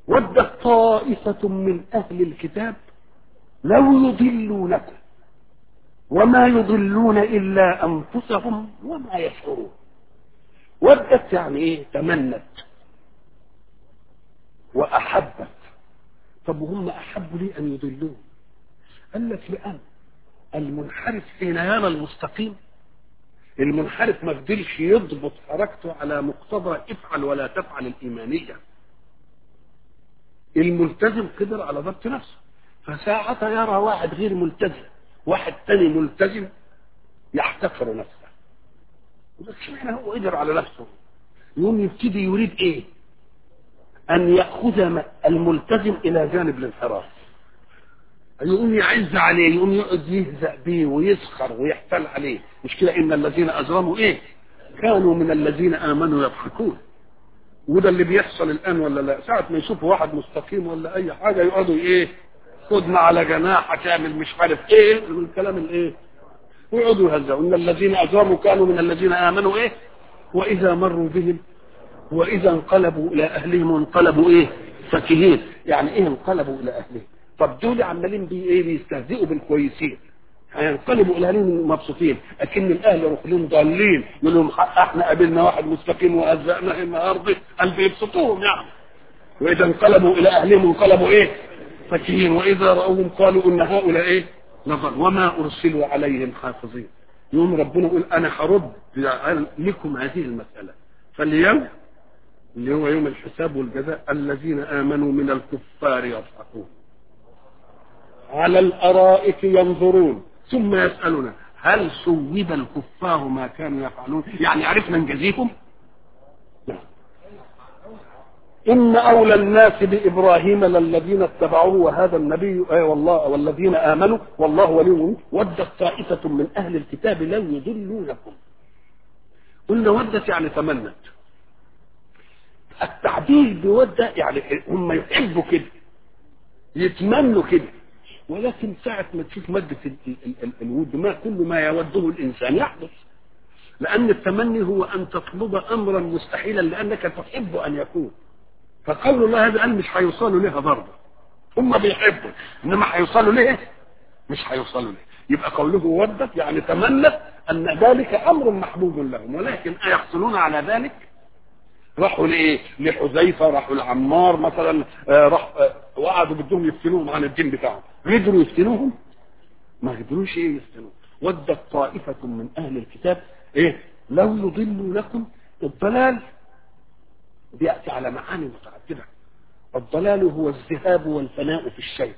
ودت طائفة من أهل الكتاب لو يضلونكم وما يضلون إلا أنفسهم وما يشعرون ودت يعني إيه تمنت وأحبت طب وهم أحبوا ليه أن يضلون قال لك لأن المنحرف حين يرى المستقيم المنحرف ما قدرش يضبط حركته على مقتضى افعل ولا تفعل الإيمانية الملتزم قدر على ضبط نفسه فساعة يرى واحد غير ملتزم واحد تاني ملتزم يحتقر نفسه بس اشمعنى هو قدر على نفسه يقوم يبتدي يريد ايه ان ياخذ الملتزم الى جانب الانحراف يقوم يعز عليه يقوم يقعد يهزأ بيه ويسخر ويحتال عليه مش كده ان الذين اجرموا ايه كانوا من الذين امنوا يضحكون وده اللي بيحصل الان ولا لا ساعة ما يشوفوا واحد مستقيم ولا اي حاجة يقعدوا ايه خدنا على جناحك اعمل مش عارف ايه الكلام الايه ويقعدوا يهزأوا ان الذين اجرموا كانوا من الذين امنوا ايه واذا مروا بهم واذا انقلبوا الى اهلهم انقلبوا ايه فكهين يعني ايه انقلبوا الى اهلهم طب دول عمالين بي ايه بيستهزئوا بالكويسين هينقلبوا الى اهلهم مبسوطين اكن الاهل ركلهم ضالين يقول لهم احنا قابلنا واحد مستقيم وهزأناه النهارده قال بيبسطوهم يعني واذا انقلبوا الى اهلهم انقلبوا ايه فكهين واذا راوهم قالوا ان هؤلاء ايه نظر وما ارسلوا عليهم حافظين يوم ربنا يقول انا هرد لكم هذه المساله فاليوم اللي هو يوم الحساب والجزاء الذين امنوا من الكفار يضحكون على الارائك ينظرون ثم يسالون هل سوب الكفار ما كانوا يفعلون يعني عرفنا نجازيهم لا إن أولى الناس بإبراهيم للذين اتبعوه وهذا النبي آه والله والذين آمنوا والله وليهم ودت طائفة من أهل الكتاب لو يضلونكم قلنا ودت يعني تمنت التعبير بود يعني هم يحبوا كده يتمنوا كده ولكن ساعة ما تشوف مادة الود ما كل ما يوده الإنسان يحدث لأن التمني هو أن تطلب أمرا مستحيلا لأنك تحب أن يكون فقول الله هذا قال مش هيوصلوا لها برضه هم بيحبوا انما هيوصلوا ليه مش هيوصلوا ليه يبقى قوله ودت يعني تمنت ان ذلك امر محبوب لهم ولكن ايحصلون على ذلك راحوا لايه لحذيفه راحوا لعمار مثلا آه راح آه وقعدوا بدهم يفتنوهم عن الدين بتاعهم قدروا يفتنوهم ما قدروش ايه يفتنوهم ودت طائفه من اهل الكتاب ايه لو يضلوا لكم الضلال بيأتي على معاني متعددة الضلال هو الذهاب والفناء في الشيء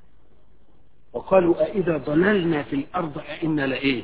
وقالوا أئذا ضللنا في الأرض أئنا لإيه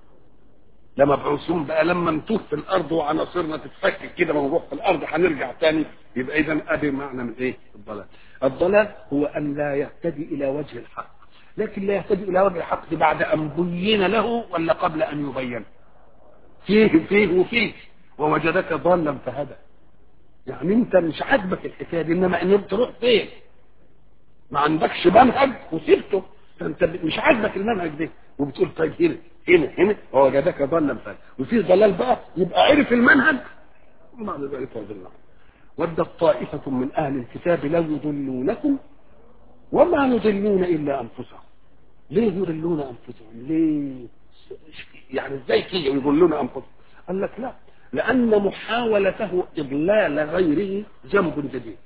لمبعوثون بقى لما نتوه في الأرض وعناصرنا تتفكك كده ونروح في الأرض هنرجع تاني يبقى إذا أدي معنى من إيه الضلال الضلال هو أن لا يهتدي إلى وجه الحق لكن لا يهتدي إلى وجه الحق بعد أن بين له ولا قبل أن يبين فيه فيه وفيه ووجدك ضالا فهدى يعني انت مش عاجبك الحكايه دي انما ان انت تروح فين ما عندكش منهج وسبته فانت مش عاجبك المنهج ده وبتقول طيب هنا هنا هنا ووجدك ضالا فهدى وفي ضلال بقى يبقى عرف المنهج ما ذلك الله ودت طائفة من أهل الكتاب لو يضلونكم وما يضلون إلا أنفسهم ليه يضلون أنفسهم ليه يعني ازاي كده يضلون أنفسهم قال لك لا لأن محاولته إضلال غيره ذنب جديد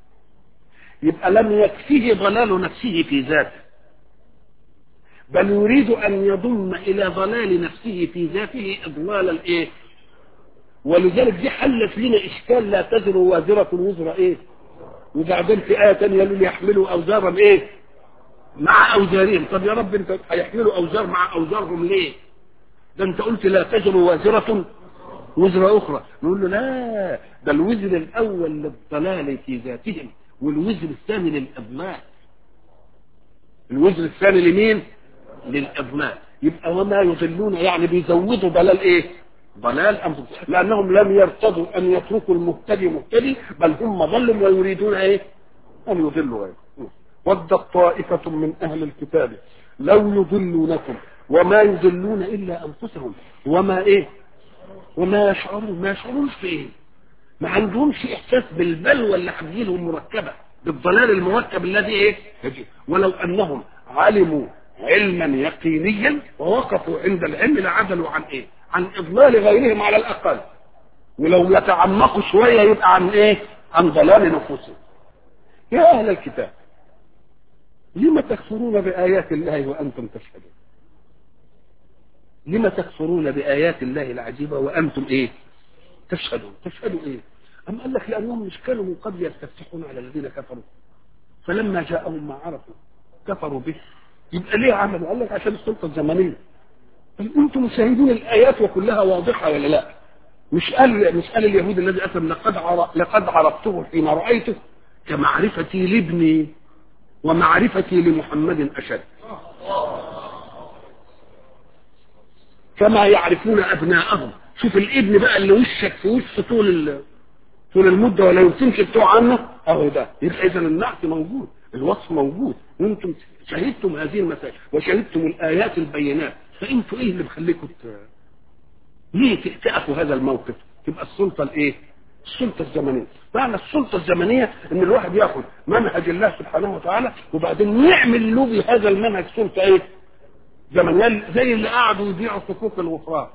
يبقى لم يكفيه ضلال نفسه في ذاته بل يريد أن يضم إلى ضلال نفسه في ذاته إضلال الإيه ولذلك دي حلت لنا إشكال لا تزر وازرة وزر إيه وبعدين في آية ثانية قالوا يحملوا أوزارا إيه مع أوزارهم طب يا رب أنت هيحملوا أوزار مع أوزارهم ليه ده أنت قلت لا تزر وازرة وزر أخرى نقول له لا ده الوزر الأول للضلال في ذاتهم والوزر الثاني للإضلال الوزر الثاني لمين للإضلال يبقى وما يضلون يعني بيزودوا ضلال إيه ضلال أنفسهم لأنهم لم يرتضوا أن يتركوا المهتدي مهتدي بل هم ضلوا ويريدون إيه أن يضلوا غيره ودت طائفة من أهل الكتاب لو يضلونكم وما يضلون إلا أنفسهم وما إيه وما يشعرون ما يشعرونش بايه ما عندهمش احساس بالبلوى اللي هتجيلهم مركبه بالضلال المركب الذي ايه يجي ولو انهم علموا علما يقينيا ووقفوا عند العلم لعدلوا عن ايه عن اضلال غيرهم على الاقل ولو يتعمقوا شويه يبقى عن ايه عن ضلال نفوسهم يا اهل الكتاب لم تكفرون بايات الله وانتم تشهدون لم تكفرون بايات الله العجيبه وانتم ايه تشهدون تشهدوا ايه أم قال لك لأنهم مش كانوا من قبل يستفتحون على الذين كفروا فلما جاءهم ما عرفوا كفروا به يبقى ليه عملوا قال لك عشان السلطة الزمنية قال انتم مشاهدين الآيات وكلها واضحة ولا لا مش قال مش قال اليهود الذي أسلم لقد لقد عرفته حين رأيته كمعرفتي لابني ومعرفتي لمحمد أشد كما يعرفون أبناءهم شوف الابن بقى اللي وشك في وش طول طول المدة ولا يمكنش بتوع عنه اهو ده يبقى اذا النعت موجود الوصف موجود وانتم شهدتم هذه المسائل وشهدتم الايات البينات فانتوا ايه اللي مخليكم ليه تقفوا هذا الموقف تبقى السلطه الايه السلطة الزمنية معنى السلطة الزمنية ان الواحد ياخد منهج الله سبحانه وتعالى وبعدين يعمل له بهذا المنهج سلطة ايه زمنية زي اللي قعدوا يبيعوا صكوك الغفران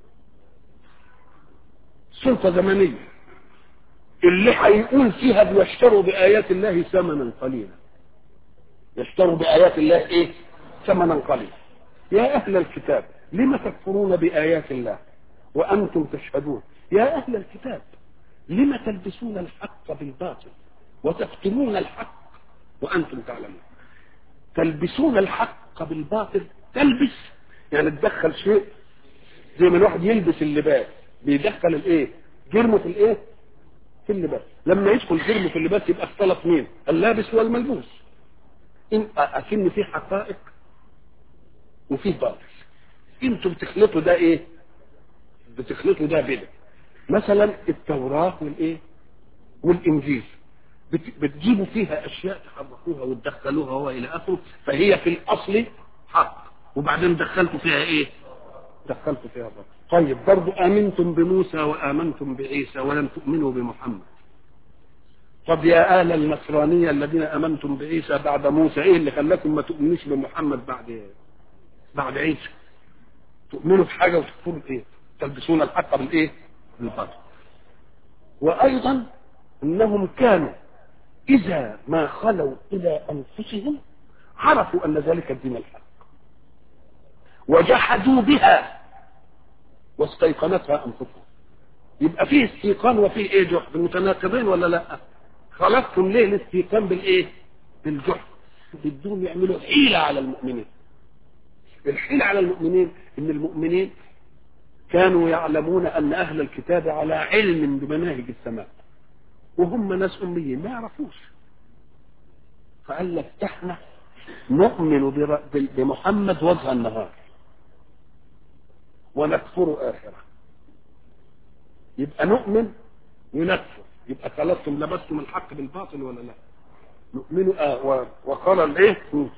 سلطة زمنية اللي هيقول فيها بيشتروا بآيات الله ثمنا قليلا يشتروا بآيات الله ايه ثمنا قليلا يا أهل الكتاب لم تكفرون بآيات الله وأنتم تشهدون يا أهل الكتاب لم تلبسون الحق بالباطل وتكتمون الحق وأنتم تعلمون تلبسون الحق بالباطل تلبس يعني تدخل شيء زي ما الواحد يلبس اللباس بيدخل الايه جرمه في الايه في اللباس لما يدخل جرمه في اللباس يبقى اختلط مين اللابس والملبوس إن اكن في حقائق وفيه باطل انتوا بتخلطوا ده ايه بتخلطوا ده بدع مثلا التوراة والايه والانجيل بتجيبوا فيها اشياء تحركوها وتدخلوها والى اخره فهي في الاصل حق وبعدين دخلتوا فيها ايه دخلتوا فيها باطل طيب برضو امنتم بموسى وامنتم بعيسى ولم تؤمنوا بمحمد طب يا اهل النصرانيه الذين امنتم بعيسى بعد موسى ايه اللي خلاكم ما تؤمنوش بمحمد بعد بعد عيسى تؤمنوا بحاجه وتكفروا بايه تلبسون الحق بالايه بالباطل وايضا انهم كانوا اذا ما خلوا الى انفسهم عرفوا ان ذلك الدين الحق وجحدوا بها واستيقنتها انفسهم يبقى فيه استيقان وفيه ايه جحد متناقضين ولا لا خلقتم ليه الاستيقان بالايه بالجحد بدهم يعملوا حيله على المؤمنين الحيله على المؤمنين ان المؤمنين كانوا يعلمون ان اهل الكتاب على علم بمناهج السماء وهم ناس اميين ما يعرفوش فقال لك احنا نؤمن بمحمد وجه النهار ونكفر آخرة يبقى نؤمن ونكفر يبقى خلصتم لبستم الحق بالباطل ولا لا نؤمن آه وقال الايه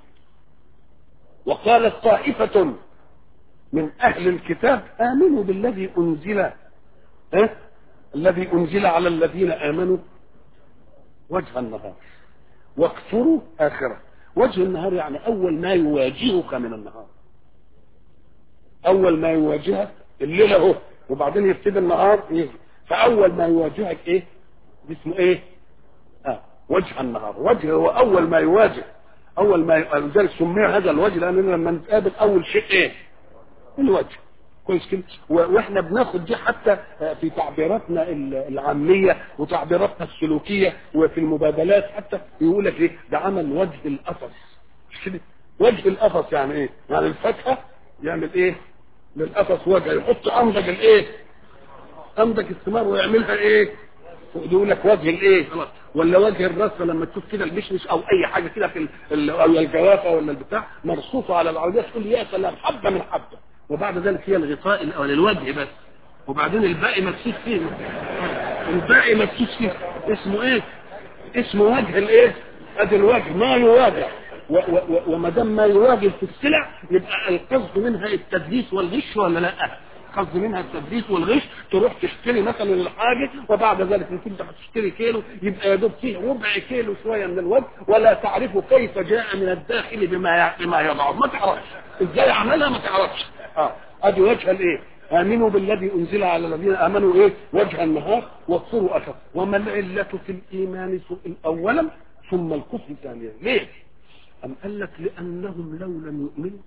وقالت طائفة من أهل الكتاب آمنوا بالذي أنزل إيه؟ الذي أنزل على الذين آمنوا وجه النهار واكفروا آخرة وجه النهار يعني أول ما يواجهك من النهار اول ما يواجهك الليل اهو وبعدين يبتدي النهار يجي فاول ما يواجهك ايه اسمه ايه اه وجه النهار وجه هو اول ما يواجه اول ما لذلك سمي هذا الوجه لان لما نتقابل اول شيء ايه الوجه كويس كده واحنا بناخد دي حتى في تعبيراتنا العاميه وتعبيراتنا السلوكيه وفي المبادلات حتى يقول لك ايه ده عمل وجه القفص مش كده وجه القفص يعني ايه يعني الفاكهه يعمل ايه للقفص وجه يحط انضج الايه انضج الثمار ويعملها ايه يقول لك وجه الايه خلاص ولا وجه الرصه لما تشوف كده المشمش او اي حاجه كده في ال او الجوافه ولا البتاع مرصوصه على العربيه تقول يا سلام حبه من حبه وبعد ذلك هي الغطاء الاول الوجه بس وبعدين الباقي مكسوس فيه الباقي مكسوس فيه اسمه ايه اسمه وجه الايه ادي الوجه ما يواجه وما دام ما يواجه في السلع يبقى القصد منها التدليس والغش ولا لا قصد منها التدليس والغش تروح تشتري مثلا الحاجه وبعد ذلك ان كنت هتشتري كيلو يبقى يا دوب فيه ربع كيلو شويه من الوجه ولا تعرف كيف جاء من الداخل بما بما يضعه ما تعرفش ازاي عملها ما تعرفش اه ادي وجه الايه امنوا بالذي انزل على الذين امنوا ايه وجه النهار واكفروا اخر وما العله في الايمان اولا ثم الكفر ثانيا ليه ام قال لك لانهم لو لم يؤمنوا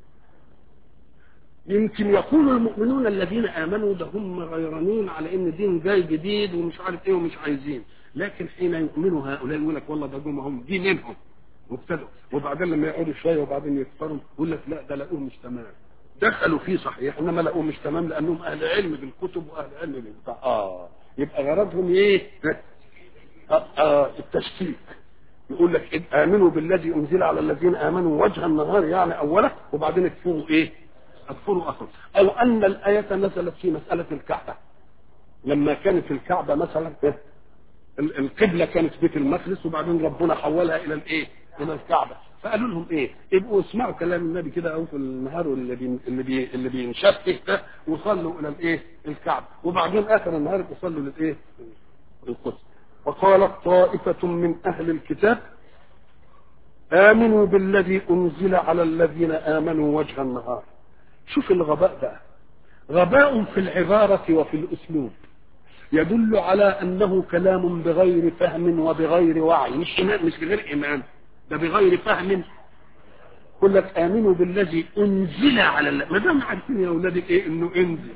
يمكن يقول المؤمنون الذين امنوا ده هم غيرانين على ان دين جاي جديد ومش عارف ايه ومش عايزين لكن حين يؤمنوا هؤلاء يقول لك والله ده جم هم دي منهم مبتدأ وبعدين لما يقعدوا شويه وبعدين يكفروا يقول لك لا ده لقوه مش تمام دخلوا فيه صحيح انما لقوه مش تمام لانهم اهل علم بالكتب واهل علم بالبتاع اه يبقى غرضهم ايه؟ آه آه التشكيك يقول لك امنوا بالذي انزل على الذين امنوا وجه النهار يعني اوله وبعدين اكفروا ايه؟ اكفروا اخر او ان الايه نزلت في مساله الكعبه لما كانت الكعبه مثلا القبله كانت بيت المقدس وبعدين ربنا حولها الى الايه؟ الى الكعبه فقالوا لهم ايه؟ ابقوا اسمعوا كلام النبي كده او في النهار اللي بي اللي بي اللي بينشفه ده وصلوا الى الايه؟ الكعبه وبعدين اخر النهار وصلوا للايه؟ القدس وقالت طائفه من اهل الكتاب امنوا بالذي انزل على الذين امنوا وجه النهار شوف الغباء بقى غباء في العباره وفي الاسلوب يدل على انه كلام بغير فهم وبغير وعي مش إيمان مش بغير ايمان ده بغير فهم يقول لك امنوا بالذي انزل على الله ما دام عارفين يا اولادي ايه انه انزل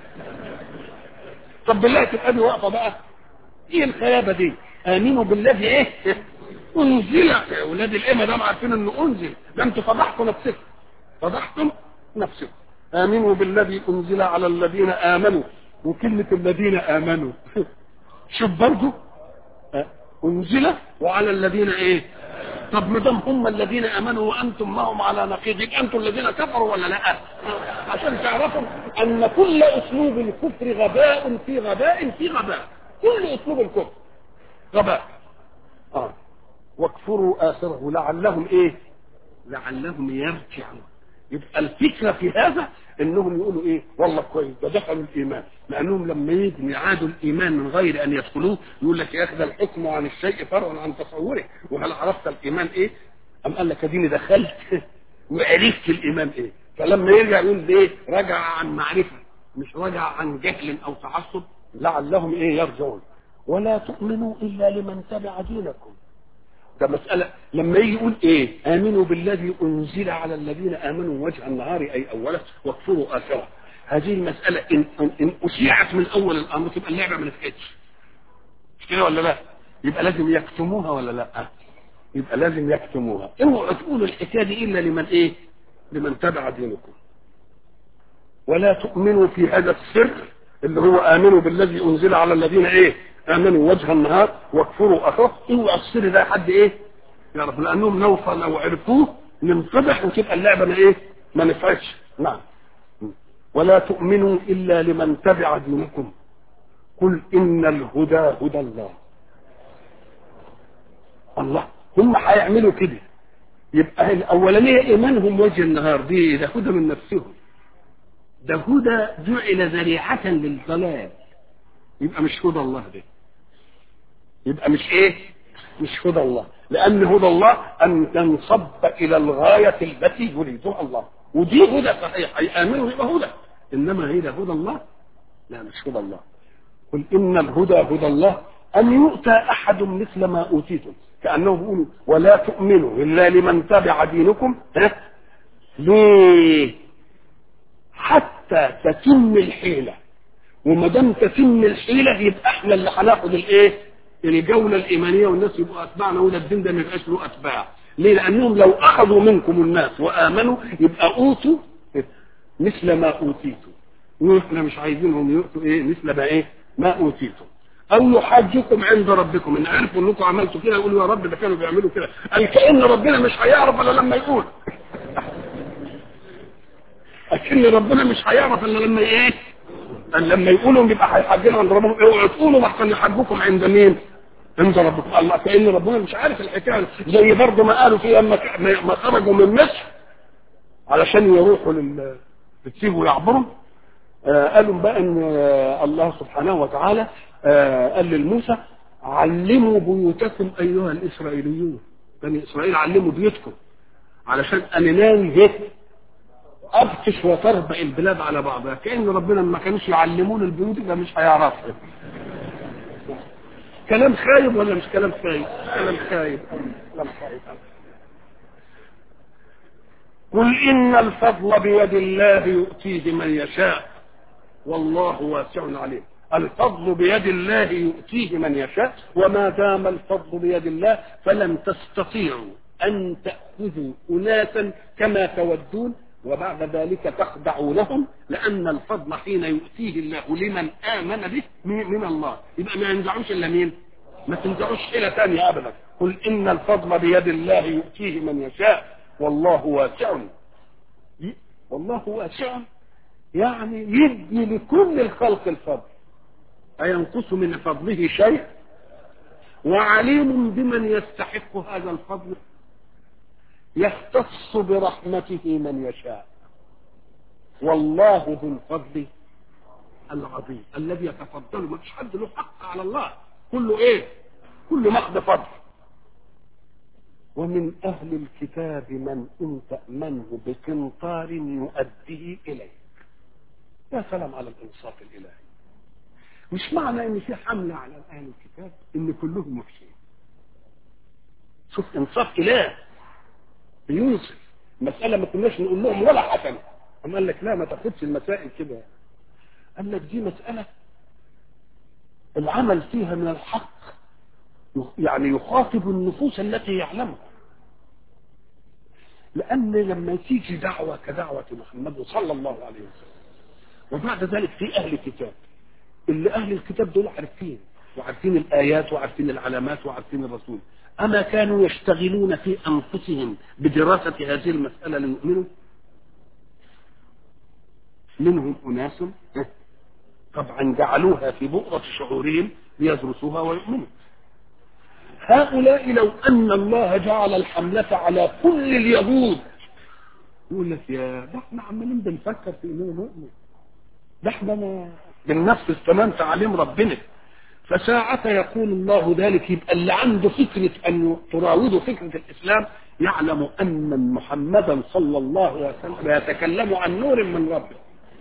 طب بالله تبقى دي واقفه بقى ايه الخيابه دي امنوا بالذي ايه انزل يا اولاد الايه ما دام عارفين انه انزل ده انتوا فضحتوا نفسكم فضحتم نفسكم امنوا بالذي انزل على الذين امنوا وكلمة الذين آمنوا شوف برضه أنزل وعلى الذين إيه طب ما دام هم الذين آمنوا وأنتم معهم على نقيض يبقى أنتم الذين كفروا ولا لا عشان تعرفوا أن كل أسلوب الكفر غباء في غباء في غباء كل أسلوب الكفر غباء آه واكفروا آخره لعلهم إيه لعلهم يرجعون يبقى الفكرة في هذا انهم يقولوا ايه والله كويس ده دخلوا الايمان لانهم لما يجوا يعادوا الايمان من غير ان يدخلوه يقول لك يا اخي ده الحكم عن الشيء فرع عن تصوره وهل عرفت الايمان ايه ام قال لك اديني دخلت وعرفت الايمان ايه فلما يرجع يقول ايه رجع عن معرفه مش رجع عن جهل او تعصب لعلهم ايه يرجعون ولا تؤمنوا الا لمن تبع دينكم ده مسألة لما يجي يقول ايه امنوا بالذي انزل على الذين امنوا وجه النهار اي اوله واكفروا اخره هذه المسألة ان, إن اشيعت من اول الامر تبقى اللعبة ما نفعتش مش كده ولا لا يبقى لازم يكتموها ولا لا يبقى لازم يكتموها اوعوا تقولوا الحكاية دي الا لمن ايه لمن تبع دينكم ولا تؤمنوا في هذا السر اللي هو امنوا بالذي انزل على الذين ايه امنوا وجه النهار واكفروا اخره اوعى السر ده حد ايه يعرف لانهم لو لو عرفوه ننفضح وتبقى اللعبه ما ايه ما نفعتش نعم ولا تؤمنوا الا لمن تبع دينكم قل ان الهدى هدى الله الله هم هيعملوا كده يبقى الاولانيه ايمانهم وجه النهار دي ده هدى من نفسهم ده هدى جعل ذريعه للضلال يبقى مش هدى الله ده يبقى مش ايه مش هدى الله لان هدى الله ان تنصب الى الغايه التي يريدها الله ودي هدى صحيح اي امنوا يبقى هدى انما هي ده هدى الله لا مش هدى الله قل ان الهدى هدى الله ان يؤتى احد مثل ما اوتيتم كانه بيقولوا ولا تؤمنوا الا لمن تبع دينكم ها ليه حتى تتم الحيله وما دام تتم الحيله يبقى احنا اللي هناخد الايه الجوله الايمانيه والناس يبقوا اتباعنا ولا الدين ده ما يبقاش له اتباع ليه لانهم لو اخذوا منكم الناس وامنوا يبقى اوتوا مثل ما اوتيتم واحنا مش عايزينهم يؤتوا ايه مثل ما ايه ما اوتيتم او يحاجكم عند ربكم ان عرفوا انكم عملتوا كده يقولوا يا رب ده كانوا بيعملوا كده قال كان ربنا مش هيعرف الا لما يقول لكن ربنا مش هيعرف الا لما ايه لما يقولوا يبقى هيحجنا عند ربهم اوعوا تقولوا احسن يحجكم عند مين؟ عند ربكم الله كأن ربنا مش عارف الحكايه زي برضه ما قالوا في لما ما خرجوا من مصر علشان يروحوا لل بتسيبوا يعبروا آه قالوا بقى ان آه الله سبحانه وتعالى آه قال للموسى علموا بيوتكم ايها الاسرائيليون بني اسرائيل علموا بيوتكم علشان اننان هيك ابطش وتربع البلاد على بعضها كان ربنا ما كانوش يعلمون البيوت ده مش هيعرفها كلام خايب ولا مش كلام خايب كلام خايب كلام خايب قل ان الفضل بيد الله يؤتيه من يشاء والله واسع عليم الفضل بيد الله يؤتيه من يشاء وما دام الفضل بيد الله فلن تستطيعوا ان تاخذوا اناسا كما تودون وبعد ذلك تخدعونهم لان الفضل حين يؤتيه الله لمن امن به من الله يبقى ما ينزعوش الا مين ما تنزعوش حيله ثانيه ابدا قل ان الفضل بيد الله يؤتيه من يشاء والله واسع والله واسع يعني يدي لكل الخلق الفضل أينقص من فضله شيء وعليم بمن يستحق هذا الفضل يختص برحمته من يشاء والله ذو الفضل العظيم الذي يتفضل ما فيش حد له حق على الله كله ايه كله مخد فضل ومن اهل الكتاب من ان تامنه بقنطار يؤديه اليك يا سلام على الانصاف الالهي مش معنى ان في حمله على اهل الكتاب ان كلهم وحشين شوف انصاف اله بينصف مساله ما كناش نقول لهم ولا حسنه أما قال لك لا ما تاخدش المسائل كده قال لك دي مساله العمل فيها من الحق يعني يخاطب النفوس التي يعلمها لان لما تيجي دعوه كدعوه محمد صلى الله عليه وسلم وبعد ذلك في اهل كتاب اللي اهل الكتاب دول عارفين وعارفين الايات وعارفين العلامات وعارفين الرسول اما كانوا يشتغلون في انفسهم بدراسه هذه المساله ليؤمنوا منهم اناس طبعا جعلوها في بؤرة شعورهم ليدرسوها ويؤمنوا هؤلاء لو ان الله جعل الحملة على كل اليهود يقول لك يا ده احنا عمالين بنفكر في اننا نؤمن ده احنا ما بالنفس تمام تعليم ربنا فساعة يقول الله ذلك يبقى اللي عنده فكرة أن تراوده فكرة الإسلام يعلم أن محمدا صلى الله عليه وسلم يتكلم عن نور من ربه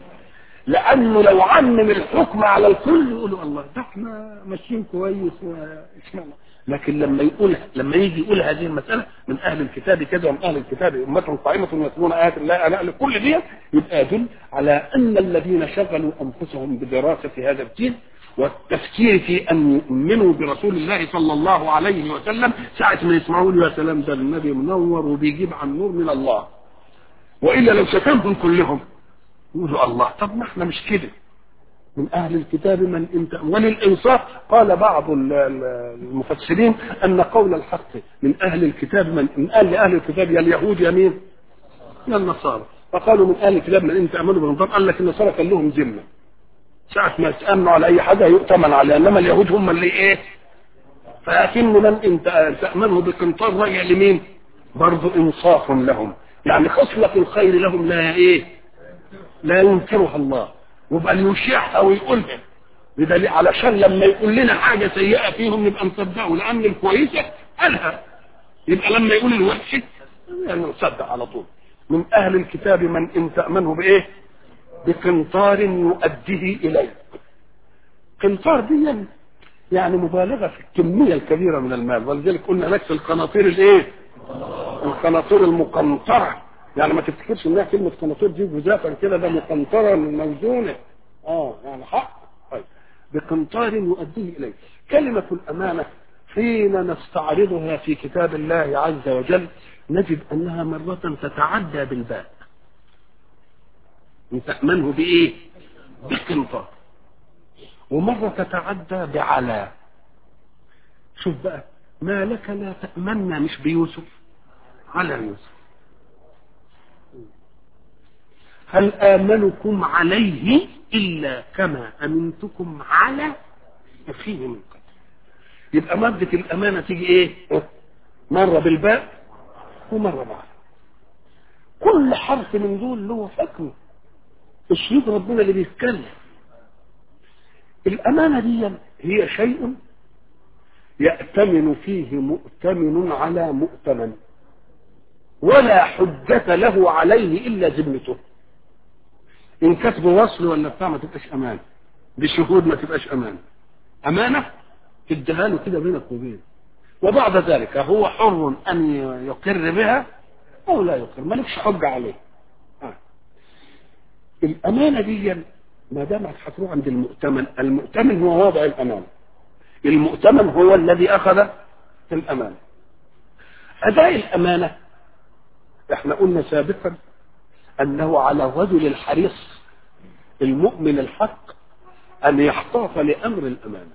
لأنه لو عمم الحكم على الكل يقولوا الله ده احنا ماشيين كويس واسمعنا لكن لما يقول لما يجي يقول هذه المسألة من أهل الكتاب كذا ومن أهل الكتاب أمة قائمة يتلون آيات الله أنا لكل دي يبقى يدل على أن الذين شغلوا أنفسهم بدراسة هذا الدين والتفكير في أن يؤمنوا برسول الله صلى الله عليه وسلم ساعة ما يسمعوا له يا سلام ده النبي منور وبيجيب عن نور من الله وإلا لو شتمهم كلهم يقولوا الله طب ما احنا مش كده من أهل الكتاب من انت وللإنصاف قال بعض المفسرين أن قول الحق من أهل الكتاب من من قال لأهل الكتاب يا اليهود يا مين؟ يا النصارى فقالوا من أهل الكتاب من أنت أمنوا بالنظام قال لك النصارى كان لهم ذمة ساعة ما يتأمنوا على أي حاجة يؤتمن عليها إنما اليهود هم اللي إيه؟ فأكن من أنت تأمنه بقنطار راجع لمين؟ برضه إنصاف لهم يعني خصلة الخير لهم لا إيه؟ لا ينكرها الله وبقى يشيعها ويقولها بدليل علشان لما يقول لنا حاجه سيئه فيهم نبقى نصدقه لان الكويسه قالها يبقى لما يقول الوحشه يعني نصدق على طول من اهل الكتاب من ان تامنه بايه؟ بقنطار يؤديه اليك قنطار دي يعني مبالغه في الكميه الكبيره من المال ولذلك قلنا لك في القناطير الايه؟ القناطير المقنطره يعني ما تفتكرش انها كلمه قناطير دي جزافا كده ده مقنطره موزونه اه يعني حق طيب بقنطار يؤديه اليه كلمه الامانه حين نستعرضها في كتاب الله عز وجل نجد انها مره تتعدى بالباء تأمنه بايه بقنطار ومره تتعدى بعلى شوف بقى ما لك لا تأمنا مش بيوسف على يوسف هل آمنكم عليه إلا كما أمنتكم على أخيه من قبل يبقى مادة الأمانة تيجي إيه؟ مرة بالباء ومرة بعد كل حرف من دول له حكم اسلوب ربنا اللي بيتكلم الامانه دي هي شيء يأتمن فيه مؤتمن على مؤتمن ولا حجة له عليه إلا ذمته إن كتب وصل ولا بتاع ما تبقاش أمانة بشهود ما تبقاش أمانة أمانة تديها له كده بينك وبينه وبعد ذلك هو حر أن يقر بها أو لا يقر مالكش حجة عليه آه. الأمانة دي ما دامت هتروح عند المؤتمن المؤتمن هو واضع الأمانة المؤتمن هو الذي أخذ الأمانة أداء الأمانة احنا قلنا سابقا أنه على الرجل الحريص المؤمن الحق أن يحتاط لأمر الأمانة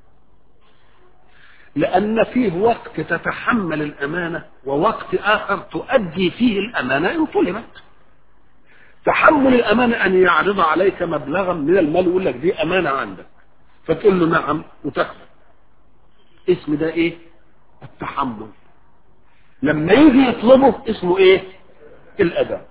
لأن فيه وقت تتحمل الأمانة ووقت آخر تؤدي فيه الأمانة إن طلبت تحمل الأمانة أن يعرض عليك مبلغا من المال ويقول لك دي أمانة عندك فتقول له نعم وتاخد اسم ده ايه التحمل لما يجي يطلبه اسمه ايه الاداء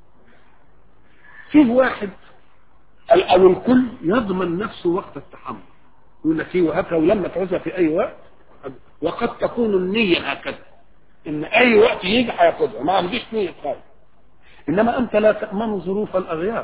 فيه واحد او الكل يضمن نفسه وقت التحمل يقول لك ايه وهكذا ولما تعوزها في اي وقت وقد تكون النية هكذا ان اي وقت يجي هياخدها ما عنديش نية خالص انما انت لا تأمن ظروف الاغيار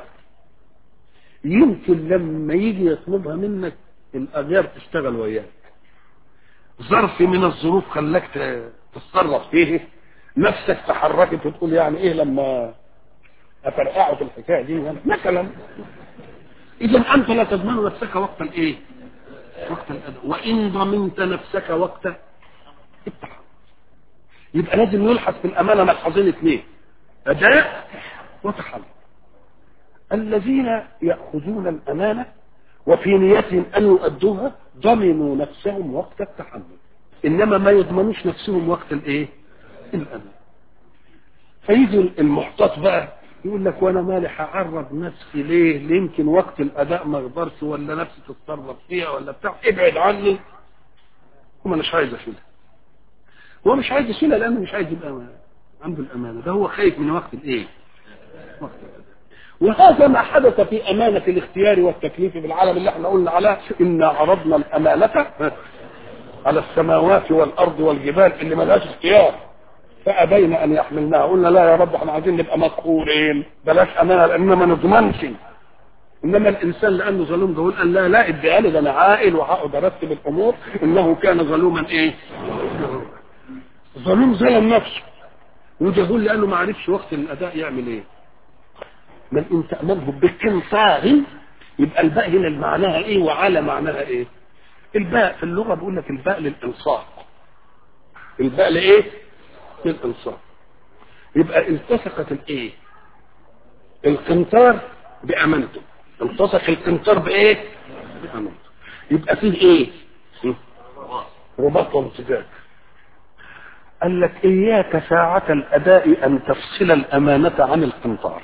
يمكن لما يجي يطلبها منك الاغيار تشتغل وياك ظرف من الظروف خلاك تتصرف فيه نفسك تحركت وتقول يعني ايه لما افرقعه في الحكايه دي مثلا اذا انت لا تضمن نفسك وقت الايه وقت الاداء وان ضمنت نفسك وقت التحرك يبقى لازم يلحظ في الامانه ملحظين اثنين اداء وتحرك الذين ياخذون الامانه وفي نيتهم ان يؤدوها ضمنوا نفسهم وقت التحمل انما ما يضمنوش نفسهم وقت الايه الامان فيجي المحتاط بقى يقول لك وانا مالي هعرض نفسي ليه ليه يمكن وقت الاداء ما اقدرش ولا نفسي تتصرف فيها ولا بتاع ابعد عني هو مش عايز اشيلها هو مش عايز يشيلها لانه مش عايز يبقى عنده الامانه ده هو خايف من وقت الايه وقت الاداء وهذا ما حدث في أمانة الاختيار والتكليف في العالم اللي احنا قلنا عليه إنا عرضنا الأمانة على السماوات والأرض والجبال اللي ما لهاش اختيار فأبين أن يحملناها قلنا لا يا رب احنا عايزين نبقى مقهورين بلاش أمانة لأننا ما نضمنش إنما الإنسان لأنه ظلوم ده قال لا لا اديها لي ده أنا عاقل وهقعد أرتب الأمور إنه كان ظلوما إيه؟ ظلوم ظلم نفسه وده يقول لأنه ما عرفش وقت الأداء يعمل إيه؟ من ان تأمنه بقنطار يبقى الباء هنا معناها ايه وعلى معناها ايه الباء في اللغة بيقول لك الباء للانصاف الباء لايه للانصاف يبقى التصقت الايه القنطار بامانته التصق القنطار بايه بامانته يبقى فيه ايه رباط وامتزاج قال لك اياك ساعة الاداء ان تفصل الامانة عن القنطار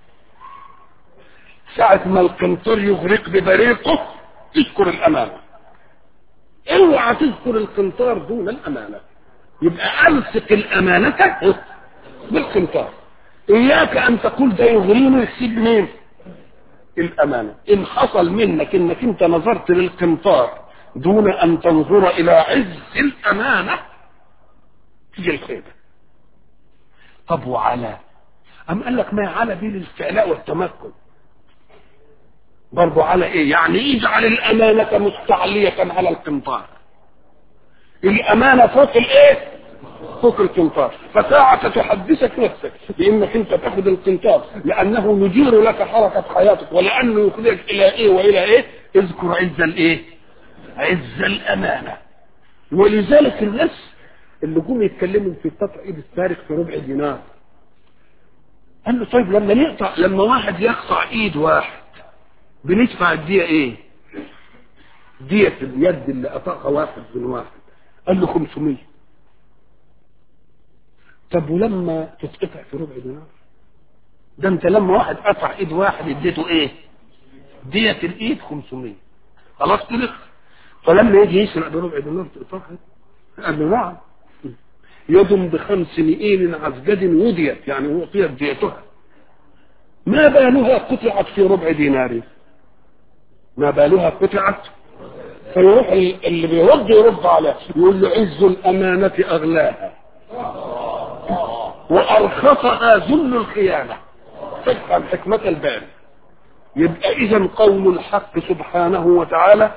ساعة ما القنطار يغرق ببريقه تذكر الأمانة اوعى تذكر القنطار دون الأمانة يبقى ألصق الأمانة بالقنطار إياك أن تقول ده يغريني يسيب مين الأمانة إن حصل منك إنك أنت نظرت للقنطار دون أن تنظر إلى عز الأمانة تجي الخيبة طب وعلى أم قال لك ما على دي للاستعلاء والتمكن برضو على ايه يعني اجعل الامانة مستعلية على القنطار الامانة فوق الايه فوق القنطار فساعة تحدثك نفسك بانك انت تاخذ القنطار لانه يدير لك حركة حياتك ولانه يخرجك الى ايه والى ايه اذكر عز الايه عز الامانة ولذلك الناس اللي جم يتكلموا في قطع ايد السارق في ربع دينار قال له طيب لما نقطع لما واحد يقطع ايد واحد بندفع الدية ايه دية اليد اللي قطعها واحد من واحد قال له 500 طب ولما تتقطع في ربع دينار ده انت لما واحد قطع ايد واحد اديته ايه دية الايد 500 خلاص كده فلما يجي يسرق بربع دينار تقطعها قال له نعم يد بخمس مئين عزجد وديت يعني اعطيت ديتها ما بالها قطعت في ربع دينار ما بالها قطعت فيروح اللي بيرد يرد عليه يقول له عز الأمانة أغلاها وأرخصها ذل الخيانة تفهم حكمة الباري يبقى إذا قول الحق سبحانه وتعالى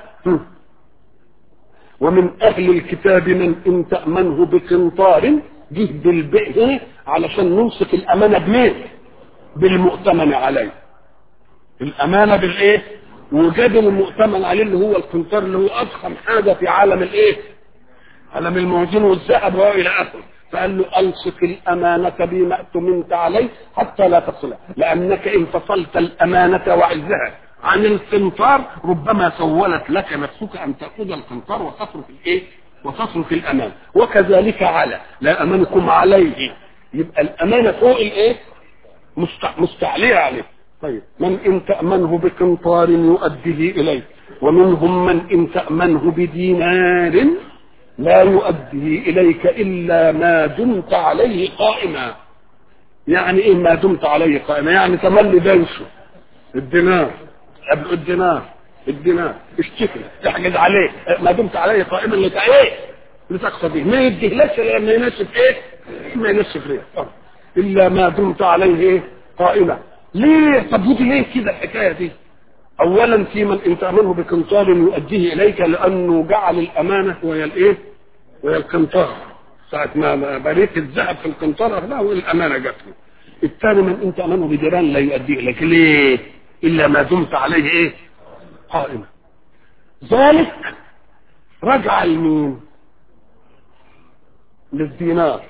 ومن أهل الكتاب من إن تأمنه بقنطار جه بالبئ هنا علشان نمسك الأمانة بمين؟ بالمؤتمن عليه الأمانة بالإيه؟ وجاب المؤتمن عليه اللي هو القنطار اللي هو أضخم حاجة في عالم الإيه؟ عالم الموازين والذهب وإلى آخره فقال له ألصق الأمانة بما اؤتمنت عليه حتى لا تصلها لأنك إن فصلت الأمانة وعزها عن القنطار ربما سولت لك نفسك أن تأخذ القنطار وتصرف الإيه؟ وتصرف الأمان وكذلك على لا أمانكم عليه يبقى الأمانة فوق الإيه؟ مستعلية عليه طيب من إن تأمنه بقنطار يؤديه إليك ومنهم من إن تأمنه بدينار لا يؤديه إليك إلا ما دمت عليه قائما يعني إيه ما دمت عليه قائما يعني تملي بنشه الدينار قبل الدينار الدينار اشتكي تحجز عليه ما دمت عليه قائما لك ايه لتقصد به ما يديهلكش لما ينشف ايه ما ينشف ليه الا ما دمت عليه ايه قائما ليه طب ودي ليه كده الحكايه دي اولا في من ان تامنه بقنطار يؤديه اليك لانه جعل الامانه وهي الايه وهي القنطار ساعة ما بريت الذهب في القنطار أخذها الأمانة جات له. الثاني من أنت أمانه بديران لا يؤديه لك ليه؟ إلا ما دمت عليه إيه؟ قائما. ذلك رجع لمين؟ للدينار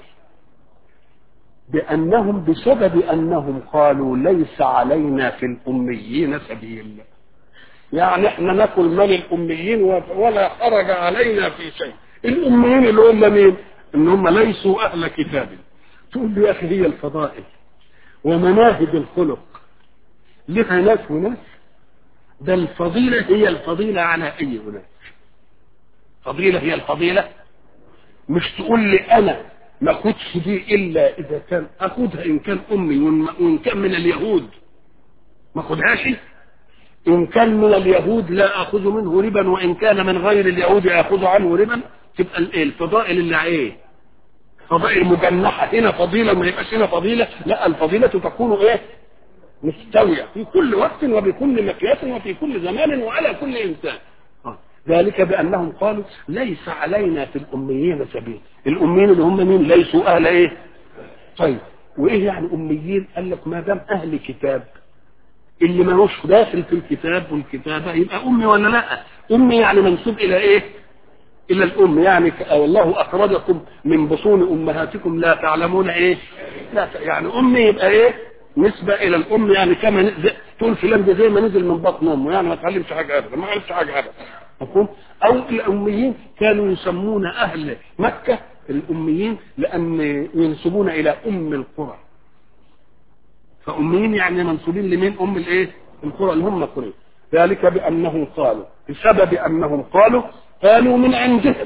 بأنهم بسبب أنهم قالوا ليس علينا في الأميين سبيل يعني احنا ناكل مال الأميين ولا خرج علينا في شيء الأميين اللي هم مين ان هم ليسوا أهل كتاب تقول لي يا أخي هي الفضائل ومناهج الخلق لها ناس وناس ده الفضيلة هي الفضيلة على أي أناس فضيلة هي الفضيلة مش تقول لي أنا ما أخدش دي إلا إذا كان أخدها إن كان أمي وإن كان من اليهود ما أخدهاش إن كان من اليهود لا أخذ منه ربا وإن كان من غير اليهود أخذ عنه ربا تبقى الفضائل اللي ايه فضائل مجنحة هنا فضيلة ما يبقاش هنا فضيلة لا الفضيلة تكون ايه مستوية في كل وقت وبكل مقياس وفي كل زمان وعلى كل انسان ذلك بانهم قالوا ليس علينا في الاميين سبيل الاميين اللي هم مين ليسوا اهل ايه طيب وايه يعني اميين قال لك ما دام اهل كتاب اللي ملوش داخل في الكتاب والكتابه يبقى امي ولا لا امي يعني منسوب الى ايه إلى الأم يعني والله أخرجكم من بطون أمهاتكم لا تعلمون إيه لا ت... يعني أمي يبقى إيه نسبة إلى الأم يعني كما نزل... تقول فلان ده زي ما نزل من بطن أمه يعني ما تعلمش حاجة أبدا ما عرفش حاجة أبدا مفهوم أو الأميين كانوا يسمون أهل مكة الأميين لأن ينسبون إلى أم القرى فأميين يعني منسوبين لمين أم الإيه القرى اللي هم قريش ذلك بأنهم قالوا بسبب أنهم قالوا قالوا من عندهم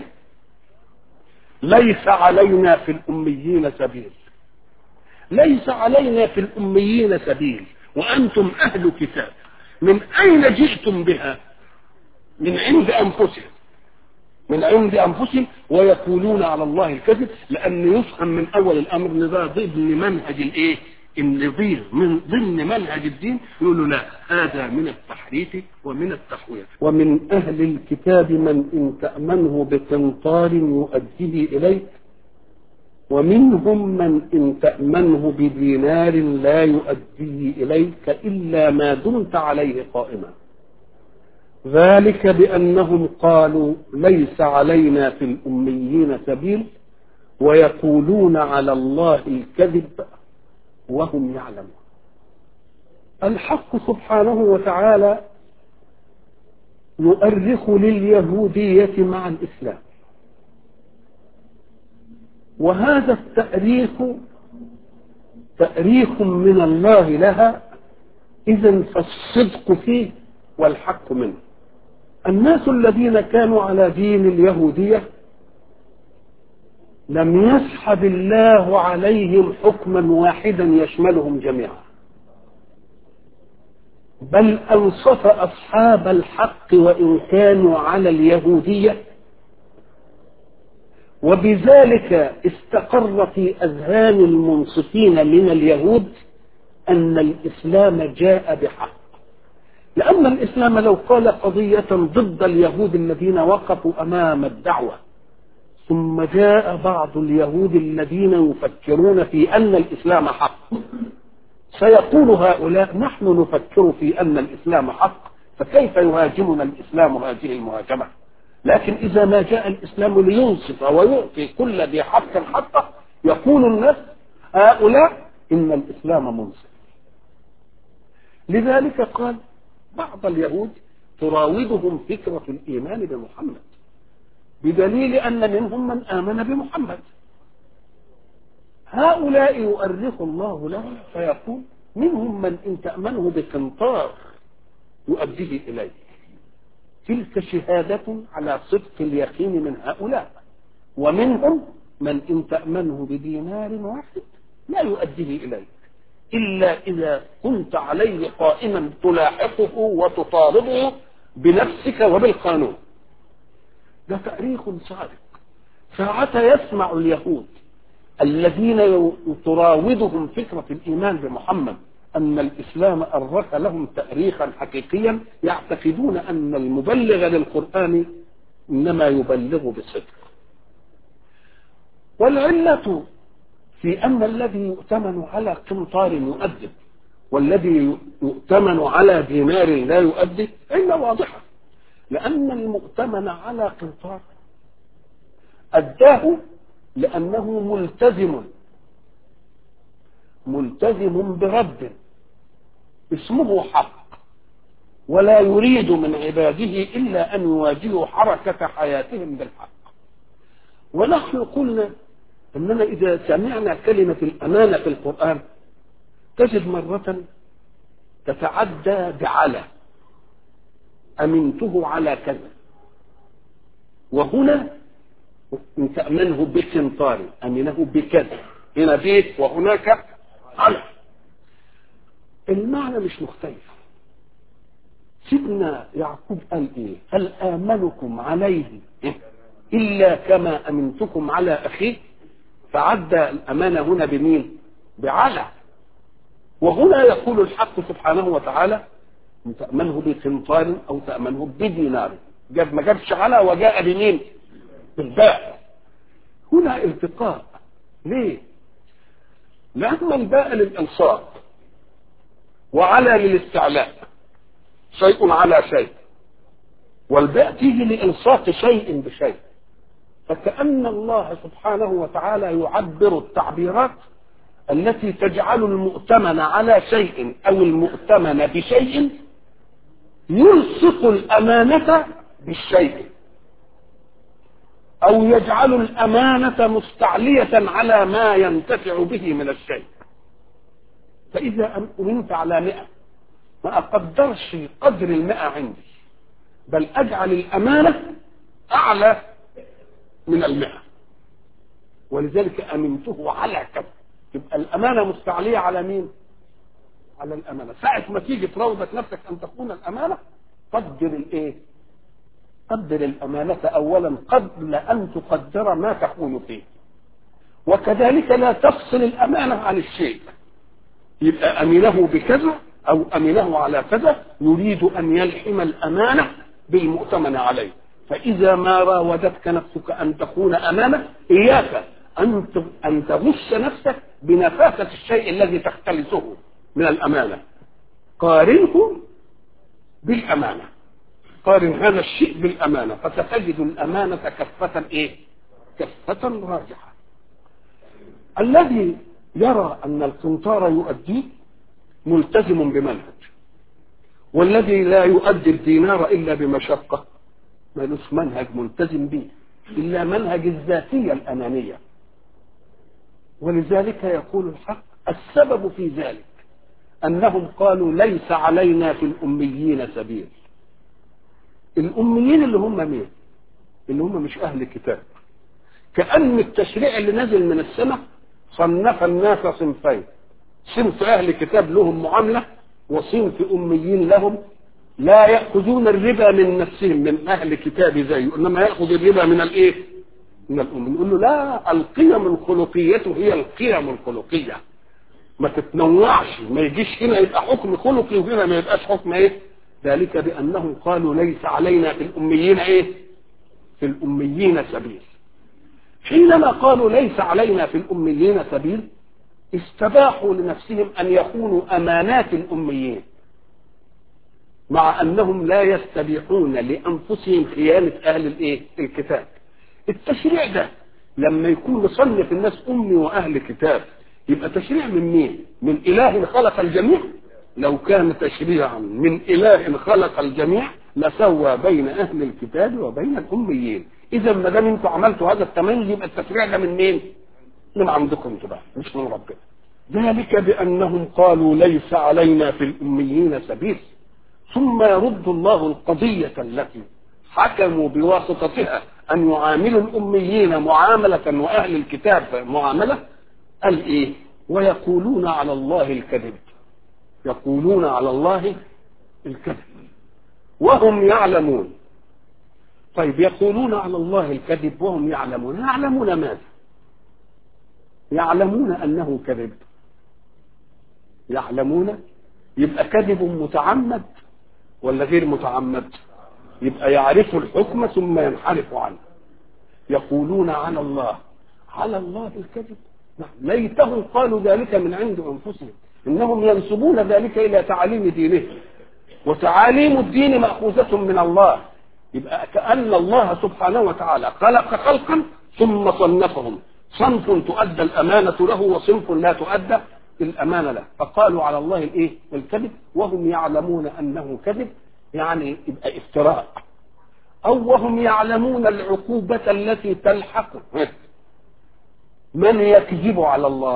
ليس علينا في الأميين سبيل ليس علينا في الأميين سبيل وأنتم أهل كتاب من أين جئتم بها من عند أنفسهم من عند أنفسهم ويقولون على الله الكذب لأن يفهم من أول الأمر أن ده ضمن منهج الإيه النظير من ضمن منهج الدين يقولوا لا هذا من التحريف ومن التحوير ومن أهل الكتاب من إن تأمنه بقنطار يؤديه إليك ومنهم من إن تأمنه بدينار لا يؤديه إليك إلا ما دمت عليه قائما ذلك بأنهم قالوا ليس علينا في الأميين سبيل ويقولون على الله الكذب وهم يعلمون الحق سبحانه وتعالى يؤرخ لليهودية مع الإسلام وهذا التأريخ تأريخ من الله لها إذا فالصدق فيه والحق منه الناس الذين كانوا على دين اليهودية لم يسحب الله عليهم حكما واحدا يشملهم جميعا بل أنصف أصحاب الحق وإن كانوا على اليهودية وبذلك استقر في أذهان المنصفين من اليهود أن الإسلام جاء بحق لأن الإسلام لو قال قضية ضد اليهود الذين وقفوا أمام الدعوة ثم جاء بعض اليهود الذين يفكرون في أن الإسلام حق سيقول هؤلاء نحن نفكر في أن الإسلام حق فكيف يهاجمنا الإسلام هذه المهاجمة لكن إذا ما جاء الإسلام لينصف ويعطي كل ذي حق حقه يقول الناس هؤلاء إن الإسلام منصف لذلك قال بعض اليهود تراودهم فكرة الإيمان بمحمد بدليل أن منهم من آمن بمحمد هؤلاء يؤرخ الله لهم فيقول منهم من إن تأمنه بقنطار يؤديه إليه تلك شهادة على صدق اليقين من هؤلاء ومنهم من إن تأمنه بدينار واحد لا يؤديه إليك إلا إذا كنت عليه قائما تلاحقه وتطالبه بنفسك وبالقانون ده تأريخ صادق ساعة يسمع اليهود الذين تراودهم فكرة الإيمان بمحمد أن الإسلام أرخ لهم تأريخا حقيقيا يعتقدون أن المبلغ للقرآن إنما يبلغ بصدق والعلة في أن الذي يؤتمن على قنطار يؤدب والذي يؤتمن على دينار لا يؤدب علة واضحة لأن المؤتمن على قنطار أداه لأنه ملتزم ملتزم برد اسمه حق ولا يريد من عباده إلا أن يواجهوا حركة حياتهم بالحق ونحن قلنا أننا إذا سمعنا كلمة الأمانة في القرآن تجد مرة تتعدى بعلى أمنته على كذا وهنا إن تأمنه بقنطار أمنه بكذا هنا بيت وهناك على المعنى مش مختلف سيدنا يعقوب قال ايه هل آمنكم عليه إلا كما أمنتكم على أخيه فعدى الأمانة هنا بمين بعلى وهنا يقول الحق سبحانه وتعالى ان تأمنه بقنطار أو تأمنه بدينار جاب ما جابش على وجاء بمين بالباء هنا التقاء ليه لأن الباء للإنصاف وعلى للاستعلاء شيء على شيء والباء تيجي لإنصاف شيء بشيء فكأن الله سبحانه وتعالى يعبر التعبيرات التي تجعل المؤتمن على شيء أو المؤتمن بشيء يلصق الأمانة بالشيء أو يجعل الأمانة مستعلية على ما ينتفع به من الشيء فإذا أمنت على مئة ما أقدرش قدر المئة عندي بل أجعل الأمانة أعلى من المئة ولذلك أمنته على كذا تبقى الأمانة مستعلية على مين؟ على الأمانة ساعة ما تيجي تروضك نفسك أن تكون الأمانة قدر الإيه؟ قدر الأمانة أولا قبل أن تقدر ما تكون فيه وكذلك لا تفصل الأمانة عن الشيء يبقى أمنه بكذا أو أمنه على كذا يريد أن يلحم الأمانة بالمؤتمن عليه فإذا ما راودتك نفسك أن تكون أمانة إياك أن أن تغش نفسك بنفاسة الشيء الذي تختلسه من الأمانة قارنه بالأمانة قارن هذا الشيء بالأمانة فستجد الأمانة كفة إيه؟ كفة راجحة الذي يرى أن القنطار يؤديه ملتزم بمنهج والذي لا يؤدي الدينار إلا بمشقة ملوش منهج ملتزم به إلا منهج الذاتية الأنانية ولذلك يقول الحق السبب في ذلك أنهم قالوا ليس علينا في الأميين سبيل الأميين اللي هم مين اللي هم مش أهل كتاب كأن التشريع اللي نزل من السماء صنف الناس صنفين صنف أهل كتاب لهم معاملة وصنف أميين لهم لا يأخذون الربا من نفسهم من أهل كتاب زيه إنما يأخذ الربا من الإيه؟ من الأم نقول له لا القيم الخلقية هي القيم الخلقية ما تتنوعش ما يجيش هنا يبقى حكم خلقي وهنا ما يبقاش حكم ايه ذلك بانهم قالوا ليس علينا في الاميين ايه في الاميين سبيل حينما قالوا ليس علينا في الاميين سبيل استباحوا لنفسهم ان يخونوا امانات الاميين مع انهم لا يستبيحون لانفسهم خيانه اهل الايه الكتاب التشريع ده لما يكون مصنف الناس امي واهل كتاب يبقى تشريع من مين من اله خلق الجميع لو كان تشريعا من اله خلق الجميع لسوى بين اهل الكتاب وبين الاميين اذا ما دام انتوا عملتوا هذا التمييز يبقى التشريع ده من مين من عندكم انتوا بقى مش من ربنا ذلك بانهم قالوا ليس علينا في الاميين سبيل ثم يرد الله القضيه التي حكموا بواسطتها ان يعاملوا الاميين معامله واهل الكتاب معامله قال ايه ويقولون على الله الكذب يقولون على الله الكذب وهم يعلمون طيب يقولون على الله الكذب وهم يعلمون يعلمون ماذا يعلمون انه كذب يعلمون يبقى كذب متعمد ولا غير متعمد يبقى يعرف الحكم ثم ينحرف عنه يقولون على الله على الله الكذب ليتهم قالوا ذلك من عند انفسهم انهم ينسبون ذلك الى تعاليم دينهم وتعاليم الدين ماخوذه من الله يبقى كان الله سبحانه وتعالى خلق خلقا ثم صنفهم صنف تؤدى الامانه له وصنف لا تؤدى الامانه له فقالوا على الله الايه الكذب وهم يعلمون انه كذب يعني يبقى افتراء او وهم يعلمون العقوبه التي تلحق من يكذب على الله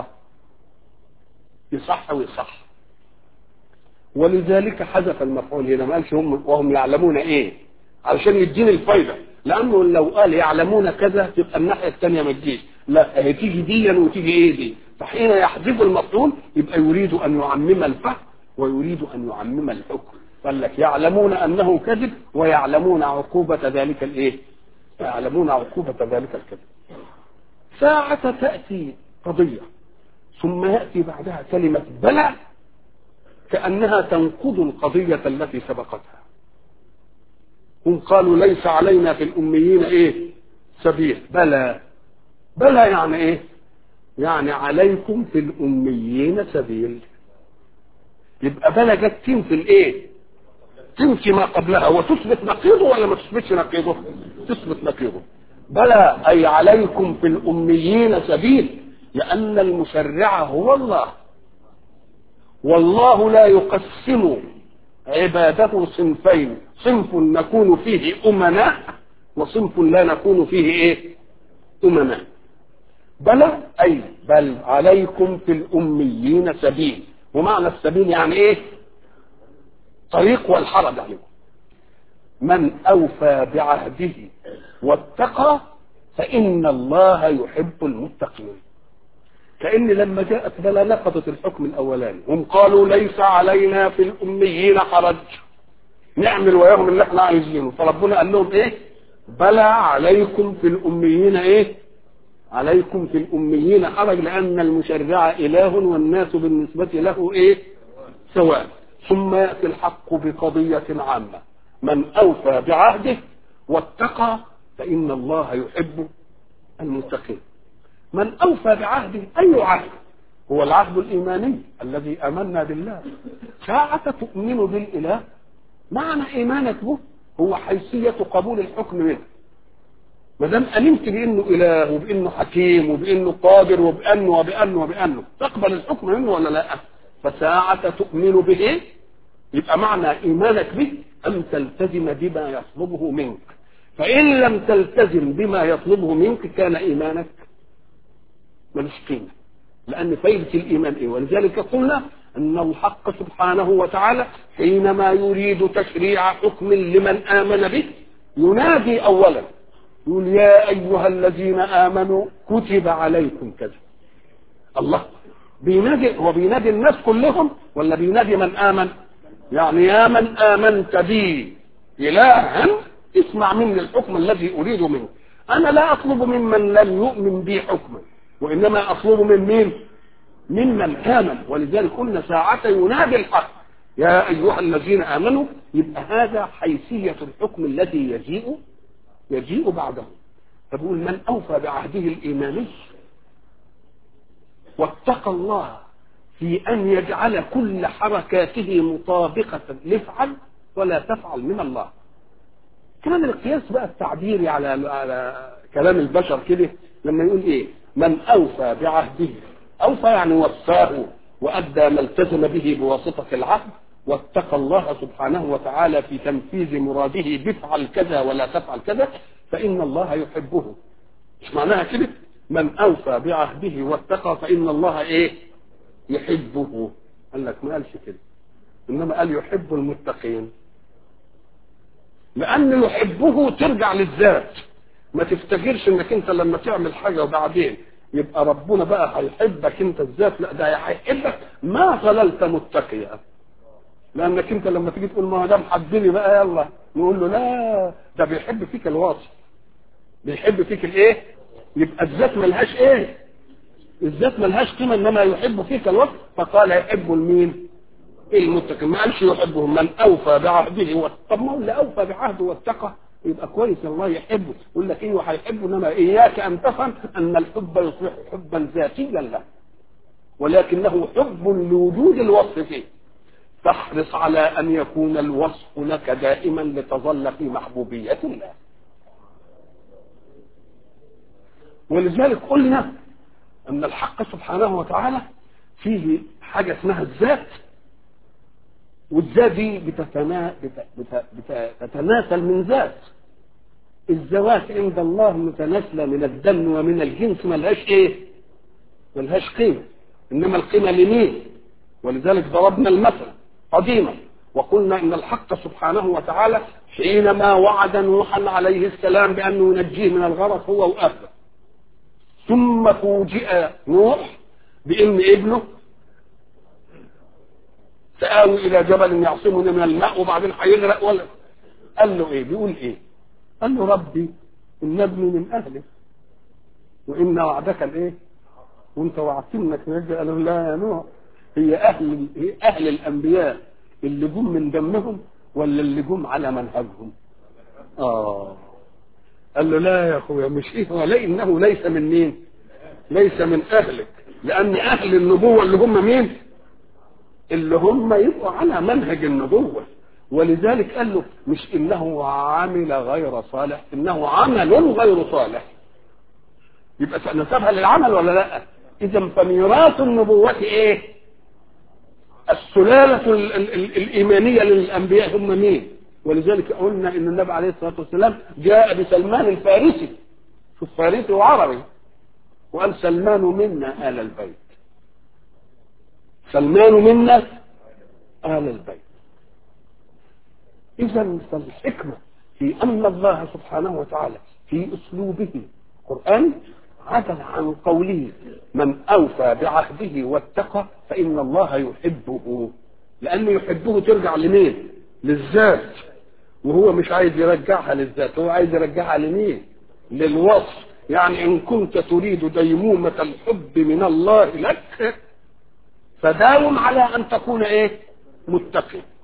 يصح ويصح ولذلك حذف المفعول هنا ما قالش هم وهم يعلمون ايه علشان يديني الفايده لانه لو قال يعلمون كذا تبقى الناحيه الثانيه ما تجيش لا هي تيجي ديا وتيجي ايه دي فحين يحذف المفعول يبقى يريد ان يعمم الفهم ويريد ان يعمم الحكم قال لك يعلمون انه كذب ويعلمون عقوبه ذلك الايه يعلمون عقوبه ذلك الكذب ساعة تأتي قضية ثم يأتي بعدها كلمة بلى كأنها تنقض القضية التي سبقتها هم قالوا ليس علينا في الأميين إيه سبيل بلى بلى يعني إيه يعني عليكم في الأميين سبيل يبقى بلى جت تنفي الإيه تنفي ما قبلها وتثبت نقيضه ولا ما تثبتش نقيضه تثبت نقيضه بلى أي عليكم في الأميين سبيل لأن المشرع هو الله والله لا يقسم عباده صنفين صنف نكون فيه أمناء وصنف لا نكون فيه إيه أمناء بلى أي بل عليكم في الأميين سبيل ومعنى السبيل يعني إيه طريق والحرج عليكم من أوفى بعهده واتقى فإن الله يحب المتقين كأن لما جاءت بلا نقضت الحكم الأولاني هم قالوا ليس علينا في الأميين حرج نعمل وياهم اللي احنا عايزينه فربنا قال لهم ايه بلى عليكم في الأميين ايه عليكم في الأميين حرج لأن المشرع إله والناس بالنسبة له ايه سواء ثم يأتي الحق بقضية عامة من أوفى بعهده واتقى فإن الله يحب المتقين من أوفى بعهده أي عهد هو العهد الإيماني الذي آمنا بالله ساعة تؤمن بالإله معنى إيمانك به هو حيثية قبول الحكم منه ما دام امنت بانه اله وبانه حكيم وبانه قادر وبانه وبانه وبانه تقبل الحكم منه ولا لا فساعة تؤمن به يبقى معنى ايمانك به ان تلتزم بما يطلبه منك فان لم تلتزم بما يطلبه منك كان ايمانك ملوش قيمه لان فايده الايمان ايه ولذلك قلنا ان الحق سبحانه وتعالى حينما يريد تشريع حكم لمن امن به ينادي اولا يقول يا ايها الذين امنوا كتب عليكم كذا الله بينادي هو بينادي الناس كلهم ولا بينادي من امن يعني يا من امنت بي الها اسمع مني الحكم الذي اريد منك انا لا اطلب ممن لم يؤمن بي حكما وانما اطلب من مين ممن امن ولذلك قلنا ساعة ينادي الحق يا ايها الذين امنوا يبقى هذا حيثية الحكم الذي يجيء يجيء بعده فبقول من اوفى بعهده الايماني واتقى الله في ان يجعل كل حركاته مطابقة لافعل ولا تفعل من الله كمان القياس بقى التعبيري على على كلام البشر كده لما يقول ايه من اوفى بعهده اوفى يعني وفاه وادى ما التزم به بواسطه العهد واتقى الله سبحانه وتعالى في تنفيذ مراده بفعل كذا ولا تفعل كذا فان الله يحبه مش معناها كده من اوفى بعهده واتقى فان الله ايه يحبه قال لك ما قالش كده انما قال يحب المتقين لأن يحبه ترجع للذات ما تفتكرش انك انت لما تعمل حاجة وبعدين يبقى ربنا بقى هيحبك انت الذات لا ده هيحبك ما ظللت متقيا لانك انت لما تيجي تقول ما دام حبني بقى يلا نقول له لا ده بيحب فيك الواصل بيحب فيك الايه يبقى الذات ملهاش ايه الذات ملهاش قيمه انما يحب فيك الوصف فقال يحب المين المتقي ما قالش يحبهم من اوفى بعهده و... طب ما هو اللي اوفى بعهده واتقى يبقى كويس الله يحبه يقول لك ايوه هيحبه انما اياك ان تفهم ان الحب يصبح حبا ذاتيا له ولكنه حب لوجود الوصف فيه فاحرص على ان يكون الوصف لك دائما لتظل في محبوبيه الله ولذلك قلنا ان الحق سبحانه وتعالى فيه حاجه اسمها الذات والذات دي بتتنا... بت... بت... بتتناسل من ذات الذوات عند الله متناسله من الدم ومن الجنس ملهاش ايه ملهاش قيمه انما القيمه لمين ولذلك ضربنا المثل قديما وقلنا ان الحق سبحانه وتعالى حينما وعد نوحا عليه السلام بانه ينجيه من الغرق هو واهله ثم فوجئ نوح بان ابنه سآوي إلى جبل يعصمني من الماء وبعدين هيغرق ولا قال له إيه؟ بيقول إيه؟ قال له ربي إن ابني من أهلك وإن وعدك الإيه؟ وأنت وعدتني إنك تنجي قال له لا يا نوح هي أهل هي أهل الأنبياء اللي جم من دمهم ولا اللي جم على منهجهم؟ آه قال له لا يا أخويا مش إيه ولا إنه ليس من مين؟ ليس من أهلك لأن أهل النبوة اللي هم مين؟ اللي هم يبقوا على منهج النبوة ولذلك قال له مش انه عمل غير صالح انه عمل غير صالح يبقى نسبها للعمل ولا لا اذا فميراث النبوة ايه السلالة ال ال ال الإيمانية للأنبياء هم مين ولذلك قلنا ان النبي عليه الصلاة والسلام جاء بسلمان الفارسي شوف فارسي وعربي وقال سلمان منا آل البيت سلمان منا آل البيت إذا فالحكمة في أن الله سبحانه وتعالى في أسلوبه القرآن عدل عن قوله من أوفى بعهده واتقى فإن الله يحبه لأنه يحبه ترجع لمين؟ للذات وهو مش عايز يرجعها للذات هو عايز يرجعها لمين؟ للوصف يعني إن كنت تريد ديمومة الحب من الله لك فداوم على ان تكون ايه متقي